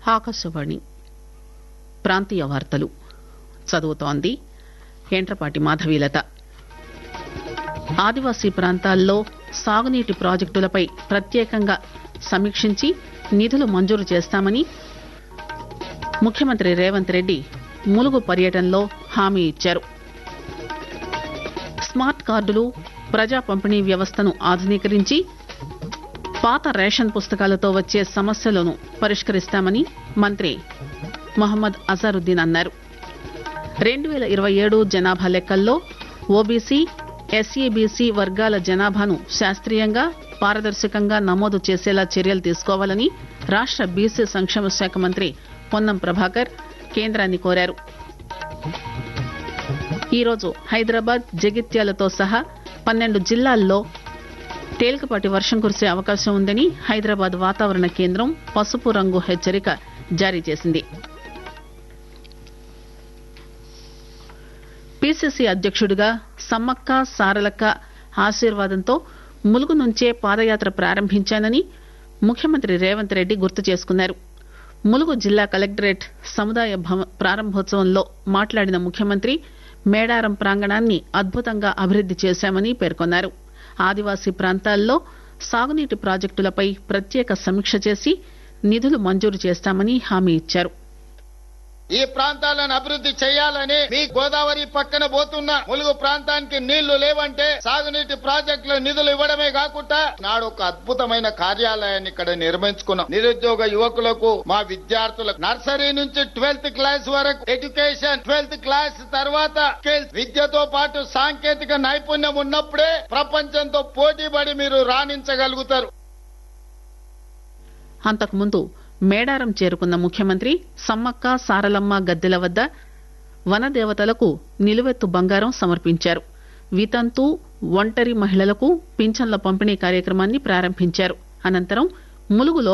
ఆకాశవాణి ప్రాంతీయ వార్తలు చదువుతోంది ఎంట్రపాటి మాధవీలత ఆదివాసీ ప్రాంతాల్లో సాగునీటి ప్రాజెక్టులపై ప్రత్యేకంగా సమీక్షించి నిధులు మంజూరు చేస్తామని ముఖ్యమంత్రి రేవంత్ రెడ్డి ములుగు పర్యటనలో హామీ ఇచ్చారు స్మార్ట్ కార్డులు ప్రజా పంపిణీ వ్యవస్థను ఆధునీకరించి పాత రేషన్ పుస్తకాలతో వచ్చే సమస్యలను పరిష్కరిస్తామని మంత్రి మహమ్మద్ అజారుద్దీన్ అన్నారు రెండు వేల ఇరవై ఏడు జనాభా లెక్కల్లో ఓబీసీ ఎస్ఈబీసీ వర్గాల జనాభాను శాస్త్రీయంగా పారదర్శకంగా నమోదు చేసేలా చర్యలు తీసుకోవాలని రాష్ట బీసీ సంక్షేమ శాఖ మంత్రి పొన్నం ప్రభాకర్ కేంద్రాన్ని కోరారు ఈరోజు హైదరాబాద్ జగిత్యాలతో సహా పన్నెండు జిల్లాల్లో తేలికపాటి వర్షం కురిసే అవకాశం ఉందని హైదరాబాద్ వాతావరణ కేంద్రం పసుపు రంగు హెచ్చరిక జారీ చేసింది పిసిసి అధ్యక్షుడిగా సమ్మక్క సారలక్క ఆశీర్వాదంతో ములుగు నుంచే పాదయాత్ర ప్రారంభించానని ముఖ్యమంత్రి రేవంత్ రెడ్డి గుర్తు చేసుకున్నారు ములుగు జిల్లా కలెక్టరేట్ సముదాయ భవ- ప్రారంభోత్సవంలో మాట్లాడిన ముఖ్యమంత్రి మేడారం ప్రాంగణాన్ని అద్భుతంగా అభివృద్ది చేశామని పేర్కొన్నారు ఆదివాసీ ప్రాంతాల్లో సాగునీటి ప్రాజెక్టులపై ప్రత్యేక సమీక్ష చేసి నిధులు మంజూరు చేస్తామని హామీ ఇచ్చారు ఈ ప్రాంతాలను అభివృద్ధి చేయాలని మీ గోదావరి పక్కన పోతున్న ములుగు ప్రాంతానికి నీళ్లు లేవంటే సాగునీటి ప్రాజెక్టుల నిధులు ఇవ్వడమే కాకుండా నాడు ఒక అద్భుతమైన కార్యాలయాన్ని ఇక్కడ నిర్మించుకున్నాం నిరుద్యోగ యువకులకు మా విద్యార్థులకు నర్సరీ నుంచి ట్వెల్త్ క్లాస్ వరకు ఎడ్యుకేషన్ ట్వెల్త్ క్లాస్ తర్వాత skills, విద్యతో పాటు సాంకేతిక నైపుణ్యం ఉన్నప్పుడే ప్రపంచంతో పోటీ పడి మీరు రాణించగలుగుతారు అంతకుముందు మేడారం చేరుకున్న ముఖ్యమంత్రి సమ్మక్క సారలమ్మ గద్దెల వద్ద వనదేవతలకు నిలువెత్తు బంగారం సమర్పించారు వితంతు ఒంటరి మహిళలకు పింఛన్ల పంపిణీ కార్యక్రమాన్ని ప్రారంభించారు అనంతరం ములుగులో